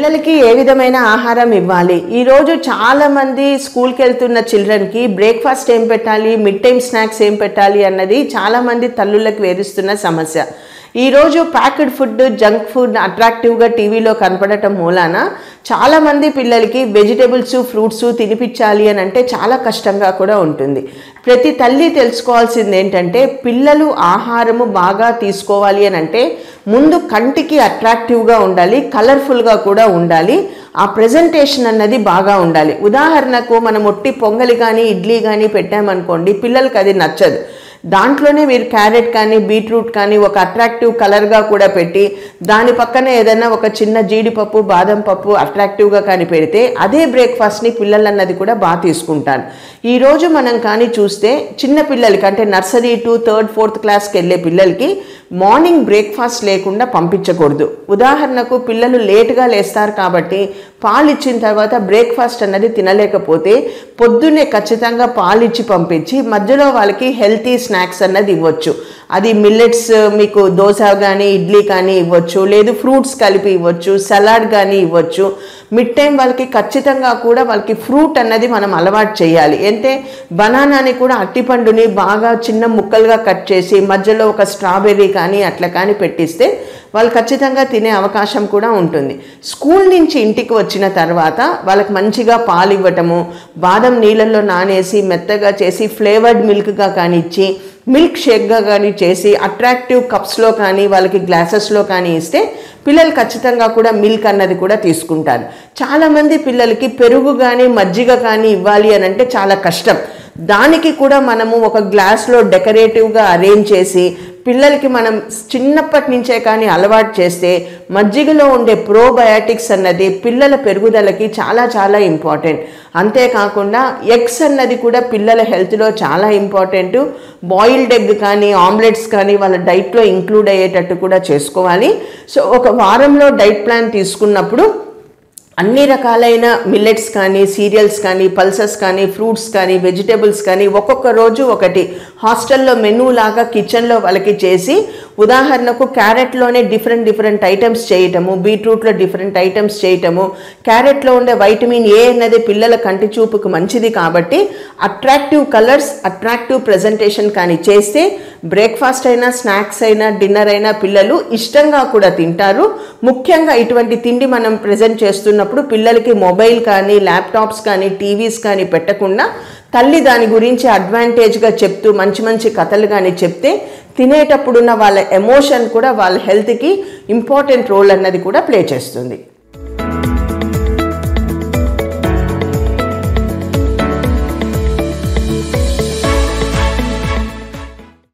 పిల్లలకి ఏ విధమైన ఆహారం ఇవ్వాలి ఈరోజు చాలామంది స్కూల్కి వెళ్తున్న చిల్డ్రన్కి బ్రేక్ఫాస్ట్ ఏం పెట్టాలి మిడ్ టైం స్నాక్స్ ఏం పెట్టాలి అన్నది చాలామంది తల్లులకు వేధిస్తున్న సమస్య ఈరోజు ప్యాక్డ్ ఫుడ్ జంక్ ఫుడ్ అట్రాక్టివ్గా టీవీలో కనపడటం మూలాన చాలామంది పిల్లలకి వెజిటేబుల్స్ ఫ్రూట్స్ తినిపించాలి అని అంటే చాలా కష్టంగా కూడా ఉంటుంది ప్రతి తల్లి తెలుసుకోవాల్సింది ఏంటంటే పిల్లలు ఆహారము బాగా తీసుకోవాలి అని అంటే ముందు కంటికి అట్రాక్టివ్గా ఉండాలి కలర్ఫుల్గా కూడా ఉండాలి ఆ ప్రజెంటేషన్ అన్నది బాగా ఉండాలి ఉదాహరణకు మనం ఒట్టి పొంగలి కానీ ఇడ్లీ కానీ పెట్టామనుకోండి పిల్లలకి అది నచ్చదు దాంట్లోనే మీరు క్యారెట్ కానీ బీట్రూట్ కానీ ఒక అట్రాక్టివ్ కలర్గా కూడా పెట్టి దాని పక్కన ఏదైనా ఒక చిన్న జీడిపప్పు బాదం పప్పు అట్రాక్టివ్గా కానీ పెడితే అదే బ్రేక్ఫాస్ట్ని పిల్లలు అన్నది కూడా బాగా తీసుకుంటారు ఈరోజు మనం కానీ చూస్తే చిన్న పిల్లలకి అంటే నర్సరీ టు థర్డ్ ఫోర్త్ క్లాస్కి వెళ్ళే పిల్లలకి మార్నింగ్ బ్రేక్ఫాస్ట్ లేకుండా పంపించకూడదు ఉదాహరణకు పిల్లలు లేట్గా లేస్తారు కాబట్టి పాలు ఇచ్చిన తర్వాత బ్రేక్ఫాస్ట్ అన్నది తినలేకపోతే పొద్దున్నే ఖచ్చితంగా పాలు ఇచ్చి పంపించి మధ్యలో వాళ్ళకి హెల్తీ స్నాక్స్ అన్నది ఇవ్వచ్చు అది మిల్లెట్స్ మీకు దోశ కానీ ఇడ్లీ కానీ ఇవ్వచ్చు లేదు ఫ్రూట్స్ కలిపి ఇవ్వచ్చు సలాడ్ కానీ ఇవ్వచ్చు మిడ్ టైం వాళ్ళకి ఖచ్చితంగా కూడా వాళ్ళకి ఫ్రూట్ అన్నది మనం అలవాటు చేయాలి అంటే బనానాని కూడా అట్టిపండుని బాగా చిన్న ముక్కలుగా కట్ చేసి మధ్యలో ఒక స్ట్రాబెర్రీ కానీ అట్లా కానీ పెట్టిస్తే వాళ్ళు ఖచ్చితంగా తినే అవకాశం కూడా ఉంటుంది స్కూల్ నుంచి ఇంటికి వచ్చిన తర్వాత వాళ్ళకి మంచిగా పాలు ఇవ్వటము బాదం నీళ్ళల్లో నానేసి మెత్తగా చేసి ఫ్లేవర్డ్ మిల్క్గా కానీ ఇచ్చి మిల్క్ షేక్గా కానీ చేసి అట్రాక్టివ్ కప్స్లో కానీ వాళ్ళకి గ్లాసెస్లో కానీ ఇస్తే పిల్లలు ఖచ్చితంగా కూడా మిల్క్ అన్నది కూడా తీసుకుంటారు చాలామంది పిల్లలకి పెరుగు కానీ మజ్జిగ కానీ ఇవ్వాలి అని అంటే చాలా కష్టం దానికి కూడా మనము ఒక గ్లాస్లో డెకరేటివ్గా అరేంజ్ చేసి పిల్లలకి మనం చిన్నప్పటి నుంచే కానీ అలవాటు చేస్తే మజ్జిగలో ఉండే ప్రోబయాటిక్స్ అన్నది పిల్లల పెరుగుదలకి చాలా చాలా ఇంపార్టెంట్ అంతేకాకుండా ఎగ్స్ అన్నది కూడా పిల్లల హెల్త్లో చాలా ఇంపార్టెంట్ బాయిల్డ్ ఎగ్ కానీ ఆమ్లెట్స్ కానీ వాళ్ళ డైట్లో ఇంక్లూడ్ అయ్యేటట్టు కూడా చేసుకోవాలి సో ఒక వారంలో డైట్ ప్లాన్ తీసుకున్నప్పుడు అన్ని రకాలైన మిల్లెట్స్ కానీ సీరియల్స్ కానీ పల్సెస్ కానీ ఫ్రూట్స్ కానీ వెజిటేబుల్స్ కానీ ఒక్కొక్క రోజు ఒకటి హాస్టల్లో మెనూ లాగా కిచెన్లో వాళ్ళకి చేసి ఉదాహరణకు క్యారెట్లోనే డిఫరెంట్ డిఫరెంట్ ఐటమ్స్ చేయటము బీట్రూట్లో డిఫరెంట్ ఐటమ్స్ చేయటము క్యారెట్లో ఉండే వైటమిన్ ఏ అన్నది పిల్లల కంటి చూపుకు మంచిది కాబట్టి అట్రాక్టివ్ కలర్స్ అట్రాక్టివ్ ప్రజెంటేషన్ కానీ చేస్తే బ్రేక్ఫాస్ట్ అయినా స్నాక్స్ అయినా డిన్నర్ అయినా పిల్లలు ఇష్టంగా కూడా తింటారు ముఖ్యంగా ఇటువంటి తిండి మనం ప్రజెంట్ చేస్తున్నప్పుడు పిల్లలకి మొబైల్ కానీ ల్యాప్టాప్స్ కానీ టీవీస్ కానీ పెట్టకుండా తల్లి దాని గురించి అడ్వాంటేజ్గా చెప్తూ మంచి మంచి కథలు కానీ చెప్తే తినేటప్పుడున్న వాళ్ళ ఎమోషన్ కూడా వాళ్ళ హెల్త్కి ఇంపార్టెంట్ రోల్ అన్నది కూడా ప్లే చేస్తుంది